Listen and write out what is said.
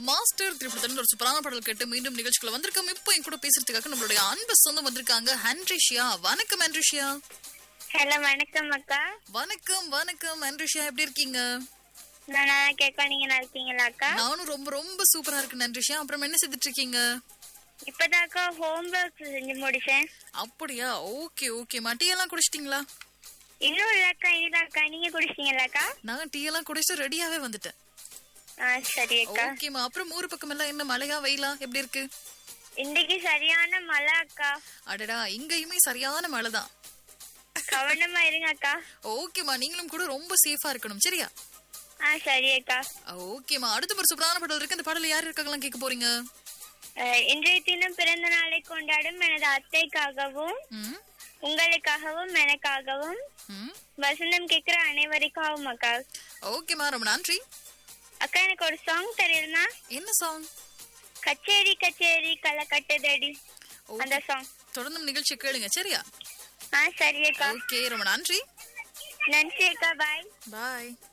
master திரைப்படத்துல ஒரு சூப்பரான பாடல் கேட்டு மீண்டும் நிகழ்ச்சிக்குள்ள வந்திருக்கோம் இப்போ என் கூட பேசுறதுக்காக நம்மளுடைய அன்பு சொந்தம் வந்திருக்காங்க ஹன்ரிஷியா வணக்கம் ஹன்ரிஷியா ஹலோ வணக்கம் அக்கா வணக்கம் வணக்கம் ஹன்ரிஷியா எப்படி இருக்கீங்க நான் நல்லா கேட்க நீங்க நல்லா இருக்கீங்களா அக்கா நானும் ரொம்ப ரொம்ப சூப்பரா இருக்கு ஹன்ரிஷியா அப்புறம் என்ன செஞ்சுட்டு இருக்கீங்க இப்பதாக்கா ஹோம்ஒர்க் செஞ்சு முடிச்சேன் அப்படியா ஓகே ஓகேம்மா டீ எல்லாம் குடிச்சிட்டீங்களா இன்னும் இல்லக்கா இனிதாக்கா நீங்க குடிச்சிட்டீங்களாக்கா நான் டீ எல்லாம் குடிச்சிட்டு ரெடியாவே வந்துட்டேன் ஆ சரி அக்கா ஓகேம்மா அப்புறம் ஊர் பக்கம் எல்லாம் என்ன மழையா வெயிலா எப்படி இருக்கு இன்னைக்கு சரியான மழை அக்கா அடடா இங்கேயுமே சரியான மழை தான் கவனமா இருங்க அக்கா ஓகேம்மா நீங்களும் கூட ரொம்ப சேஃபா இருக்கணும் சரியா ஆ சரி அக்கா ஓகேம்மா அடுத்த ஒரு சூப்பரான பாடல் இருக்கு அந்த பாடல யார் இருக்காங்கலாம் கேட்க போறீங்க அஹ், இன்றைய தினம் பிறந்த நாளை கொண்டாடும் எனது அத்தைக்காகவும் ம் உங்களுக்காகவும் எனக்காகவும் ம் வசந்தம் கேட்கிற அனைவருக்காகவும் அக்கா ஓகேம்மா ரொம்ப நன்றி அக்கா எனக்கு ஒரு சாங் தெரியுமா என்ன சாங் கச்சேரி கச்சேரி களை கட்டுதடி அந்த சாங் தொடர்ந்து நிகழ்ச்சி கேளுங்க சரியா ஆ சரி அக்கா ஓகே ரொம்ப நன்றி நன்றி அக்கா பாய் பாய்